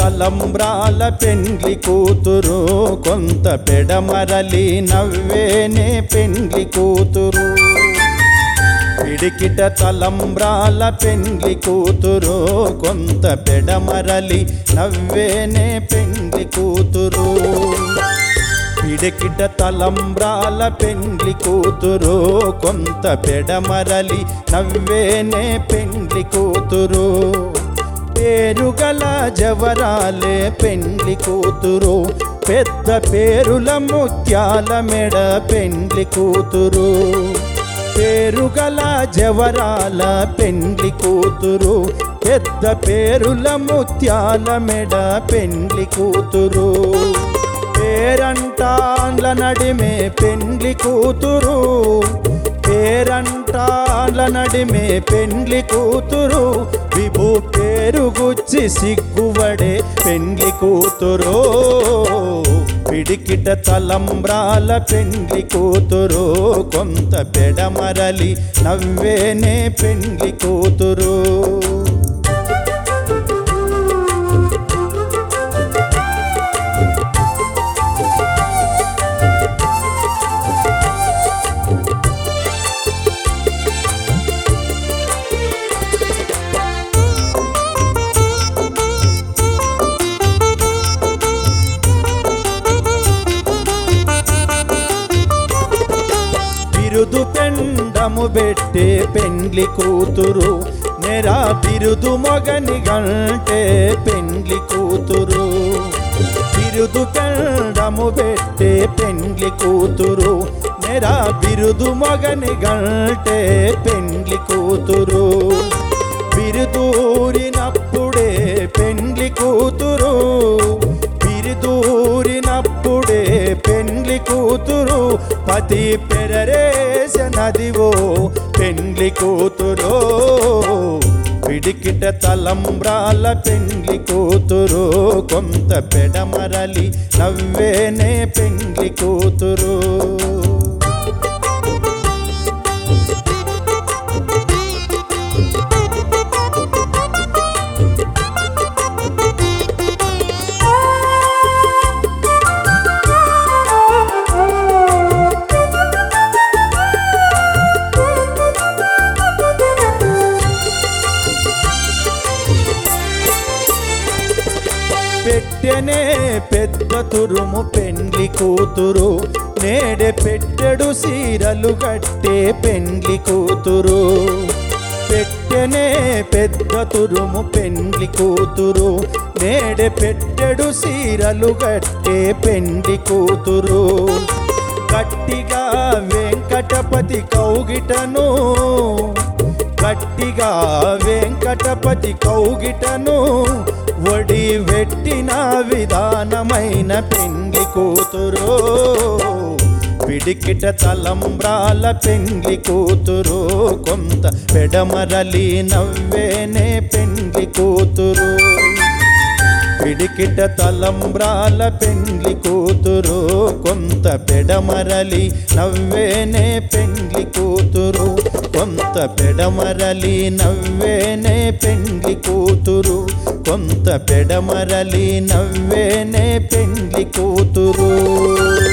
తలంబ్రాల పెండ్లి కూతురు కొంత పెడమరలి నవ్వేనే పెండ్లి కూతురు పిడికిట తలంబ్రాల పెండ్లి కూతురు కొంత పెడమరలి నవ్వేనే పెండ్లి కూతురు పిడికిట తలంబ్రాల పెండ్లి కూతురు కొంత పెడమరలి నవ్వేనే పెండ్లి కూతురు పేరుగల జవరాలే పెండ్లి కూతురు పెద్ద పేరుల ముత్యాల మెడ పెండ్లి కూతురు పేరుగల జవరాల పెండ్లి కూతురు పెద్ద పేరుల ముత్యాల మెడ పెండ్లి కూతురు పేరంటాన్ల నడిమే పెండ్లి కూతురు పేరంటాన్ల నడిమే పెండ్లి కూతురు విభు పేరుగుచ్చి సిగ్గువడే పెండ్లి కూతురు పిడికిట తలంబ్రాల పెండ్లి కూతురు కొంత పెడమరలి నవ్వేనే పెండ్లి కూతురు బిరుదు పెండము పెట్టే పెండ్లి కూతురు నెరా బిరుదు మొగని గంటే పెండ్లి కూతురు బిరుదు పెండము పెట్టే పెండ్లి కూతురు నెరా బిరుదు మొగని గంటే పెండ్లి కూతురు బిరుదూరినప్పుడే పెండ్లి కూతురు బిరుదూరినప్పుడే పెండ్లి కూతురు పతి పెరరేస నదివో పెండ్లి కూతురు పిడికిట తలంబ్రాల పెండ్లి కూతురు కొంత పెడమరలి నవ్వేనే పెండ్లి కూతురు పెట్టెనే పెద్ద తురుము పెండ్లి కూతురు నేడే పెట్టెడు సీరలు కట్టే పెండ్లి కూతురు పెట్టెనే పెద్ద తురుము పెండ్లి కూతురు నేడే పెట్టెడు సీరలు కట్టే పెండ్లి కూతురు గట్టిగా వెంకటపతి కౌగిటను గట్టిగా వెంకటపతి కౌగిటను వడి వెట్టిన విధానమైన పెండ్లి కూతురు పిడికిట తలంబ్రాల పెండ్లి కూతురు కొంత పెడమరలి నవ్వేనే పెండ్లి కూతురు పిడికిట తలంబ్రాల పెండ్లి కూతురు కొంత పెడమరలి నవ్వేనే పెండ్లి కూతురు కొంత పెడమరలి నవ్వేనే పెండ్లి కూతురు కొంత పెడమరలి నవ్వేనే పెండ్లి కూతురు